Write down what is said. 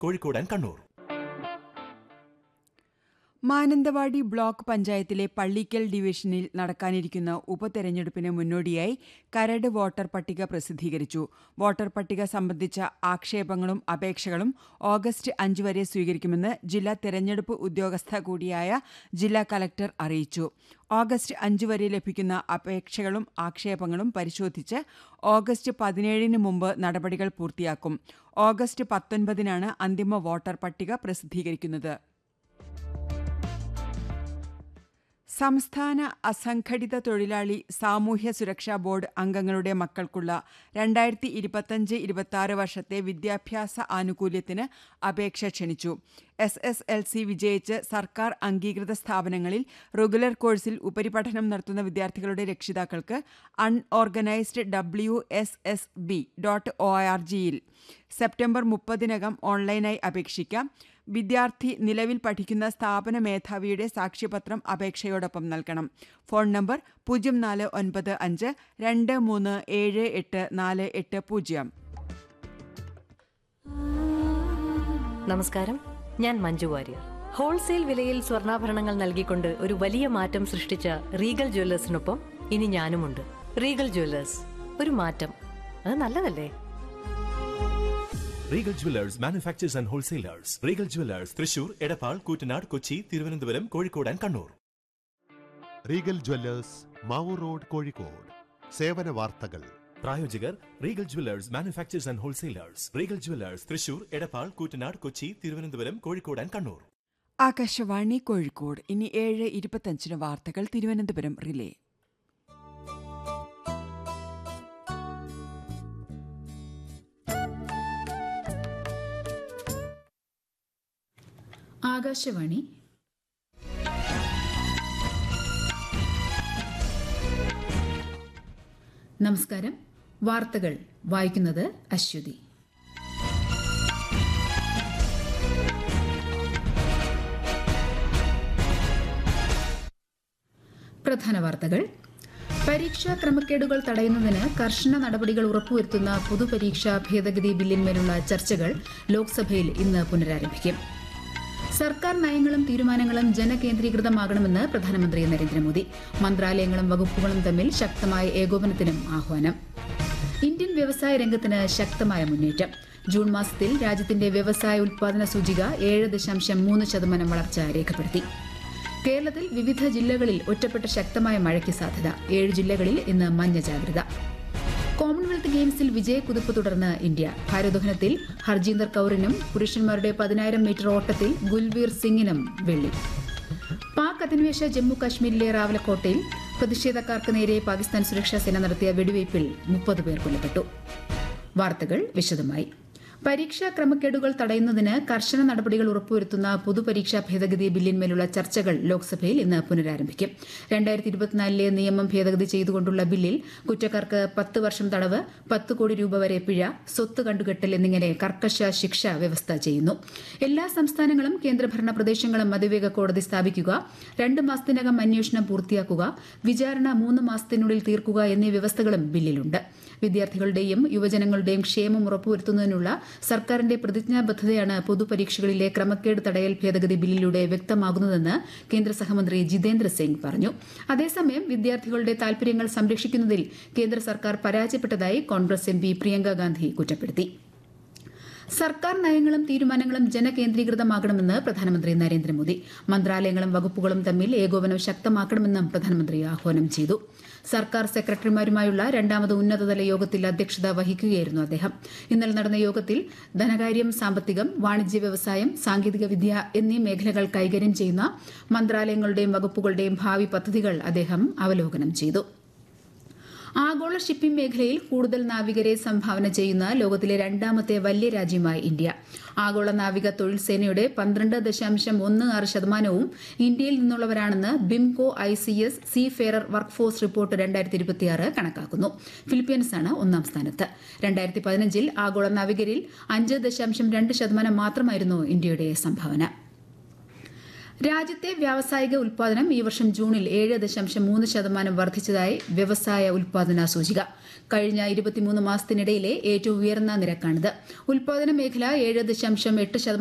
Kozhikode and Kannur Mananthavady block പഞ്ചായത്തിലെ പള്ളിക്കൽ ഡിവിഷനിൽ നടക്കാനിരിക്കുന്ന ഉപതെരഞ്ഞെടുപ്പിന് മുന്നോടിയായി കരട് വോട്ടർ പട്ടിക പ്രസിദ്ധീകരിച്ചു വോട്ടർ പട്ടിക സംബന്ധിച്ച ആക്ഷേപങ്ങളും അപേക്ഷകളും ഓഗസ്റ്റ് അഞ്ച് വരെ സ്വീകരിക്കുമെന്ന് ജില്ലാ തെരഞ്ഞെടുപ്പ് ഉദ്യോഗസ്ഥ കൂടിയായ ജില്ലാ കലക്ടർ അറിയിച്ചു ഓഗസ്റ്റ് അഞ്ച് വരെ ലഭിക്കുന്ന അപേക്ഷകളും ആക്ഷേപങ്ങളും പരിശോധിച്ച് ഓഗസ്റ്റ് പതിനേഴിന് മുമ്പ് നടപടികൾ പൂർത്തിയാക്കും ഓഗസ്റ്റ് പത്തൊൻപതിനാണ് അന്തിമ വോട്ടർ പട്ടിക പ്രസിദ്ധീകരിക്കുന്നത് സംസ്ഥാന അസംഘടിത തൊഴിലാളി സാമൂഹ്യ സുരക്ഷാ ബോർഡ് അംഗങ്ങളുടെ മക്കൾക്കുള്ള രണ്ടായിരത്തി ഇരുപത്തഞ്ച് ഇരുപത്തി വർഷത്തെ വിദ്യാഭ്യാസ ആനുകൂല്യത്തിന് അപേക്ഷ ക്ഷണിച്ചു എസ് എസ് എൽ സി വിജയിച്ച് സർക്കാർ അംഗീകൃത സ്ഥാപനങ്ങളിൽ റെഗുലർ കോഴ്സിൽ ഉപരിപഠനം നടത്തുന്ന വിദ്യാർത്ഥികളുടെ രക്ഷിതാക്കൾക്ക് unorganised W S S B dot O R ജിയിൽ സെപ്റ്റംബർ മുപ്പതിനകം ഓൺലൈനായി അപേക്ഷിക്കാം വിദ്യാർത്ഥി നിലവിൽ പഠിക്കുന്ന സ്ഥാപന മേധാവിയുടെ സാക്ഷ്യപത്രം അപേക്ഷയോടൊപ്പം നൽകണം ഫോൺ നമ്പർ പൂജ്യം നാല് ഒൻപത് അഞ്ച് രണ്ട് മൂന്ന് ഏഴ് എട്ട് നാല് എട്ട് പൂജ്യം നമസ്കാരം ഞാൻ മഞ്ജു വാര്യർ ഹോൾസെയിൽ വിലയിൽ സ്വർണ്ണാഭരണങ്ങൾ നൽകിക്കൊണ്ട് ഒരു വലിയ മാറ്റം സൃഷ്ടിച്ച റീഗൽ ജ്വല്ലേഴ്സിനൊപ്പം ഇനി ഞാനുമുണ്ട് റീഗൽ ജ്വല്ലേഴ്സ് ഒരു മാറ്റം അത് നല്ലതല്ലേ Regal jewellers manufacturers and wholesalers Regal jewellers Thrissur Edappal Koottanad Kochi Thiruvananthapuram Kozhikode and Kannur Regal jewellers Mavoor road Kozhikode സേവന വാർത്തകൾ പ്രായോജകർ Regal jewellers manufacturers and wholesalers Regal jewellers Thrissur Edappal Koottanad Kochi Thiruvananthapuram Kozhikode and Kannur Akashvani Kozhikode ഇനി ഏഴ് ഇരുപത്തഞ്ചിന് വാർത്തകൾ തിരുവനന്തപുരം റിലേ ആകാശവാണി നമസ്കാരം വാർത്തകൾ വായിക്കുന്നത് അശ്വതി പ്രധാന വാർത്തകൾ പരീക്ഷാ ക്രമക്കേടുകൾ തടയുന്നതിന് കർശന നടപടികൾ ഉറപ്പുവരുത്തുന്ന പൊതുപരീക്ഷാ ഭേദഗതി ബില്ലിന്മേലുള്ള ചർച്ചകൾ ലോക്സഭയിൽ ഇന്ന് പുനരാരംഭിക്കും സർക്കാർ നയങ്ങളും തീരുമാനങ്ങളും ജനകേന്ദ്രീകൃതമാകണമെന്ന് പ്രധാനമന്ത്രി നരേന്ദ്രമോദി മന്ത്രാലയങ്ങളും വകുപ്പുകളും തമ്മിൽ ശക്തമായ ഏകോപനത്തിനും ആഹ്വാനം ഇന്ത്യൻ വ്യവസായ രംഗത്തിന് ശക്തമായ മുന്നേറ്റം ജൂൺ മാസത്തിൽ രാജ്യത്തിന്റെ വ്യവസായ ഉൽപാദന സൂചിക ഏഴ് ദശാംശം മൂന്ന് ശതമാനം വളർച്ച രേഖപ്പെടുത്തി കേരളത്തിൽ വിവിധ ജില്ലകളിൽ ഒറ്റപ്പെട്ട ശക്തമായ മഴയ്ക്ക് സാധ്യത ഏഴ് ജില്ലകളിൽ ഇന്ന് മഞ്ഞ ജാഗ്രത കോമൺവെൽത്ത് ഗെയിംസിൽ വിജയക്കുതിപ്പ് തുടർന്ന് ഇന്ത്യ ഭാരോദ്വഹനത്തിൽ ഹർജീന്ദർ കൌറിനും പുരുഷന്മാരുടെ പതിനായിരം മീറ്റർ ഓട്ടത്തിൽ ഗുൽവീർ സിംഗിനും വെള്ളി പാക് അധിനിവേശ ജമ്മു കാശ്മീരിലെ റാവലക്കോട്ടയിൽ പ്രതിഷേധക്കാർക്ക് നേരെ പാകിസ്ഥാൻ സുരക്ഷാ സേന നടത്തിയ വെടിവയ്പിൽ മുപ്പത് പേർ കൊല്ലപ്പെട്ടു വാർത്തകൾ വിശദമായി പരീക്ഷാ ക്രമക്കേടുകൾ തടയുന്നതിന് കർശന നടപടികൾ ഉറപ്പുവരുത്തുന്ന പൊതുപരീക്ഷാ ഭേദഗതി ബില്ലിന്മേലുള്ള ചർച്ചകൾ ലോക്സഭയിൽ ഇന്ന് പുനരാരംഭിക്കും രണ്ടായിരത്തി ഇരുപത്തിനാലിലെ നിയമം ഭേദഗതി ചെയ്തുകൊണ്ടുള്ള ബില്ലിൽ കുറ്റക്കാർക്ക് പത്ത് വർഷം തടവ് പത്ത് കോടി രൂപ വരെ പിഴ സ്വത്ത് കണ്ടുകെട്ടൽ എന്നിങ്ങനെ കർക്കശ ശിക്ഷ വ്യവസ്ഥ ചെയ്യുന്നു എല്ലാ സംസ്ഥാനങ്ങളും കേന്ദ്രഭരണ പ്രദേശങ്ങളും അതിവേഗ കോടതി സ്ഥാപിക്കുക രണ്ട് മാസത്തിനകം അന്വേഷണം പൂർത്തിയാക്കുക വിചാരണ മൂന്ന് മാസത്തിനുള്ളിൽ തീർക്കുക എന്നീ വ്യവസ്ഥകളും ബില്ലിലുണ്ട് വിദ്യാർത്ഥികളുടെയും യുവജനങ്ങളുടെയും ക്ഷേമം ഉറപ്പുവരുത്തുന്നതിനുള്ള സർക്കാരിന്റെ പ്രതിജ്ഞാബദ്ധതയാണ് പൊതുപരീക്ഷകളിലെ ക്രമക്കേട് തടയൽ ഭേദഗതി ബില്ലിലൂടെ വ്യക്തമാകുന്നതെന്ന് കേന്ദ്ര സഹമന്ത്രി ജിതേന്ദ്ര സിംഗ് പറഞ്ഞു അതേസമയം വിദ്യാർത്ഥികളുടെ താൽപര്യങ്ങൾ സംരക്ഷിക്കുന്നതിൽ കേന്ദ്ര സർക്കാർ പരാജയപ്പെട്ടതായി കോൺഗ്രസ് എം പി പ്രിയങ്ക ഗാന്ധി കുറ്റപ്പെടുത്തി സർക്കാർ നയങ്ങളും തീരുമാനങ്ങളും ജനകേന്ദ്രീകൃതമാകണമെന്ന് പ്രധാനമന്ത്രി നരേന്ദ്രമോദി മന്ത്രാലയങ്ങളും വകുപ്പുകളും തമ്മിൽ ഏകോപനം ശക്തമാക്കണമെന്നും പ്രധാനമന്ത്രി ആഹ്വാനം ചെയ്തു സർക്കാർ സെക്രട്ടറിമാരുമായുള്ള രണ്ടാമത് ഉന്നതതല യോഗത്തിൽ അധ്യക്ഷത വഹിക്കുകയായിരുന്നു അദ്ദേഹം ഇന്നലെ നടന്ന യോഗത്തിൽ ധനകാര്യം സാമ്പത്തികം വാണിജ്യ വ്യവസായം സാങ്കേതിക വിദ്യ എന്നീ മേഖലകൾ കൈകാര്യം ചെയ്യുന്ന മന്ത്രാലയങ്ങളുടെയും വകുപ്പുകളുടെയും ഭാവി പദ്ധതികൾ അദ്ദേഹം അവലോകനം ചെയ്തു ആഗോള ഷിപ്പിംഗ് മേഖലയിൽ കൂടുതൽ നാവികരെ സംഭാവന ചെയ്യുന്ന ലോകത്തിലെ രണ്ടാമത്തെ വലിയ രാജ്യമായി ഇന്ത്യ ആഗോള നാവിക തൊഴിൽ സേനയുടെ പന്ത്രണ്ട് ദശാംശം ഒന്ന് ആറ് ശതമാനവും ഇന്ത്യയിൽ നിന്നുള്ളവരാണെന്ന് BIMCO I C S seafarer workforce report രണ്ടായിരത്തി ഇരുപത്തിയാറ് കണക്കാക്കുന്നു ഫിലിപ്പീൻസാണ് ഒന്നാം സ്ഥാനത്ത് രണ്ടായിരത്തി പതിനഞ്ചിൽ ആഗോള നാവികരിൽ അഞ്ച് ദശാംശം രണ്ട് ശതമാനം മാത്രമായിരുന്നു ഇന്ത്യയുടെ സംഭാവന രാജ്യത്തെ വ്യാവസായിക ഉൽപാദനം ഈ വർഷം ജൂണിൽ ഏഴ് ദശാംശം മൂന്ന് ശതമാനം വർദ്ധിച്ചതായി വ്യവസായ ഉൽപാദന സൂചിക കഴിഞ്ഞ ഇരുപത്തിമൂന്ന് മാസത്തിനിടയിലെ ഏറ്റവും ഉയർന്ന നിരക്കാണിത് ഉൽപാദന മേഖല ഏഴ് ദശാംശം എട്ട് ശതമാനം